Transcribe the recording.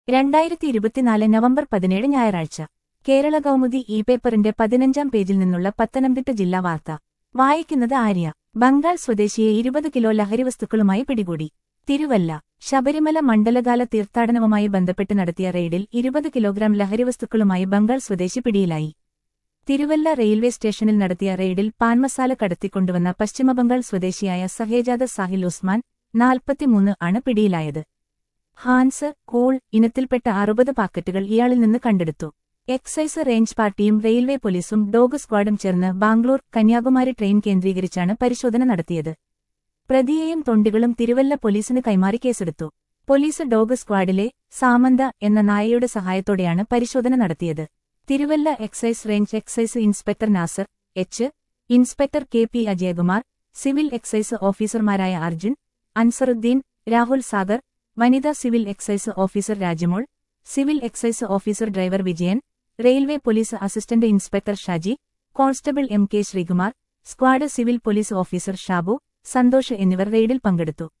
രണ്ടായിരത്തി ഇരുപത്തിനാല് നവംബർ പതിനേഴ് ഞായറാഴ്ച കേരള കൗമുദി ഇ പേപ്പറിന്റെ പതിനഞ്ചാം പേജിൽ നിന്നുള്ള പത്തനംതിട്ട ജില്ലാ വാർത്ത വായിക്കുന്നത് ആര്യ ബംഗാൾ സ്വദേശിയെ ഇരുപത് കിലോ ലഹരിവസ്തുക്കളുമായി പിടികൂടി തിരുവല്ല ശബരിമല മണ്ഡലകാല തീർത്ഥാടനവുമായി ബന്ധപ്പെട്ട് നടത്തിയ റെയ്ഡിൽ ഇരുപത് കിലോഗ്രാം ലഹരിവസ്തുക്കളുമായി ബംഗാൾ സ്വദേശി പിടിയിലായി തിരുവല്ല റെയിൽവേ സ്റ്റേഷനിൽ നടത്തിയ റെയ്ഡിൽ പാൻമസാല കടത്തിക്കൊണ്ടുവന്ന പശ്ചിമബംഗാൾ സ്വദേശിയായ സഹേജാദ സാഹിൽ ഉസ്മാൻ നാൽപ്പത്തിമൂന്ന് ആണ് പിടിയിലായത് ഹാൻസ് കൂൾ ഇനത്തിൽപ്പെട്ട അറുപത് പാക്കറ്റുകൾ ഇയാളിൽ നിന്ന് കണ്ടെടുത്തു എക്സൈസ് റേഞ്ച് പാർട്ടിയും റെയിൽവേ പോലീസും ഡോഗ് സ്ക്വാഡും ചേർന്ന് ബാംഗ്ലൂർ കന്യാകുമാരി ട്രെയിൻ കേന്ദ്രീകരിച്ചാണ് പരിശോധന നടത്തിയത് പ്രതിയെയും തൊണ്ടികളും തിരുവല്ല പോലീസിന് കൈമാറി കേസെടുത്തു പോലീസ് ഡോഗ് സ്ക്വാഡിലെ സാമന്ത എന്ന നായയുടെ സഹായത്തോടെയാണ് പരിശോധന നടത്തിയത് Thiruvalla excise range excise inspector Nasar H inspector K P Ajayakumar civil excise ഓഫീസർമാരായ അർജുൻ അൻസറുദ്ദീൻ രാഹുൽ സാഗർ വനിതാ civil excise officer Rajamol civil excise officer driver Vijayan railway police assistant inspector Shaji constable M K Sreekumar squad civil police officer Shabu Santhosh എന്നിവർ റെയ്ഡിൽ പങ്കെടുത്തു